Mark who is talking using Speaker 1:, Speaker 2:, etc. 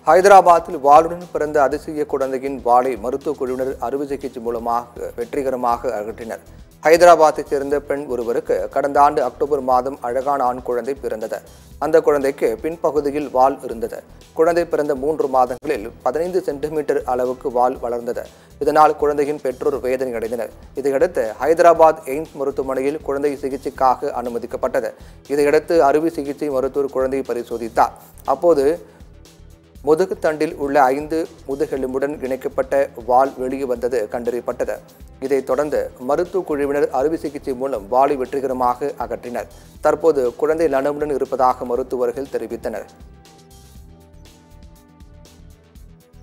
Speaker 1: ஹைதராபாத்தில் வாளுடன் பிறந்த அதிசய குழந்தையின் வாளை மருத்துவ குழுவினர் அறுவை சிகிச்சை மூலமாக வெற்றிகரமாக அகற்றினர் ஹைதராபாத்தைச் சேர்ந்த பெண் ஒருவருக்கு கடந்த ஆண்டு அக்டோபர் மாதம் அழகான ஆண் குழந்தை பிறந்தது அந்த குழந்தைக்கு பின்பகுதியில் வால் இருந்தது குழந்தை பிறந்த மூன்று மாதங்களில் பதினைந்து சென்டிமீட்டர் அளவுக்கு வால் வளர்ந்தது இதனால் குழந்தையின் பெற்றோர் வேதனை அடைந்தனர் இதையடுத்து ஹைதராபாத் எய்ம்ஸ் மருத்துவமனையில் குழந்தை சிகிச்சைக்காக அனுமதிக்கப்பட்டது இதையடுத்து அறுவை சிகிச்சை மருத்துவர் குழந்தையை பரிசோதித்தார் அப்போது முதுகுத்தண்டில் உள்ள ஐந்து முதுகெலும்புடன் இணைக்கப்பட்ட வால் வெளியே வந்தது கண்டறியப்பட்டது இதைத் தொடர்ந்து மருத்துவ குழுவினர் அறுவை சிகிச்சை மூலம் வாலை வெற்றிகரமாக அகற்றினர் தற்போது குழந்தை நலமுடன் இருப்பதாக மருத்துவர்கள் தெரிவித்தனர்